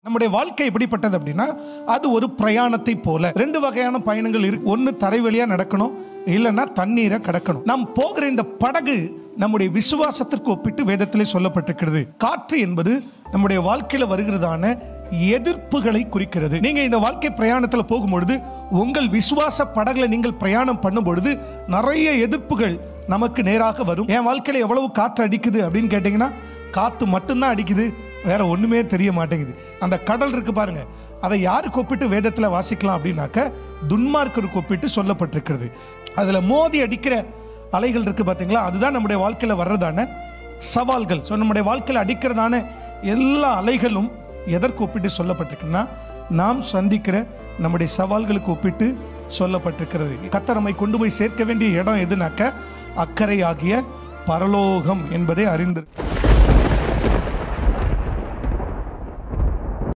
நம்முடைய வாழ்க்கை எப்படிப்பட்டது அப்படின்னா அது ஒரு பிரயாணத்தை போல ரெண்டு வகையான பயணங்கள் இருக்கு ஒன்று தரை வழியா நடக்கணும் இல்லைன்னா தண்ணீரை கடக்கணும் நாம் போகிற இந்த படகு நம்முடைய விசுவாசத்திற்கு ஒப்பிட்டு வேதத்திலே சொல்லப்பட்டிருக்கிறது காற்று என்பது நம்முடைய வாழ்க்கையில வருகிறதான எதிர்ப்புகளை குறிக்கிறது நீங்க இந்த வாழ்க்கை பிரயாணத்துல போகும்பொழுது உங்கள் விசுவாச படகுல நீங்கள் பிரயாணம் பண்ணும் பொழுது நிறைய எதிர்ப்புகள் நமக்கு நேராக வரும் என் வாழ்க்கையில எவ்வளவு காற்று அடிக்குது அப்படின்னு கேட்டீங்கன்னா காத்து மட்டும்தான் அடிக்குது வேற ஒண்ணுமே தெரிய மாட்டேங்குது அந்த கடல் இருக்கு பாருங்க அதை யாருக்கு ஒப்பிட்டு வேதத்துல வாசிக்கலாம் அப்படின்னாக்க துன்மார்க்கருக்கு ஒப்பிட்டு சொல்லப்பட்டிருக்கிறது அதுல மோதி அடிக்கிற அலைகள் இருக்கு பாத்தீங்களா அதுதான் நம்முடைய வாழ்க்கையில வர்றதான சவால்கள் ஸோ நம்முடைய வாழ்க்கையில் அடிக்கிறதான எல்லா அலைகளும் எதற்கு ஒப்பிட்டு சொல்லப்பட்டிருக்குன்னா நாம் சந்திக்கிற நம்முடைய சவால்களுக்கு ஒப்பிட்டு சொல்லப்பட்டிருக்கிறது கத்தரமை கொண்டு போய் சேர்க்க வேண்டிய இடம் எதுனாக்க அக்கறை ஆகிய பரலோகம் என்பதை அறிந்து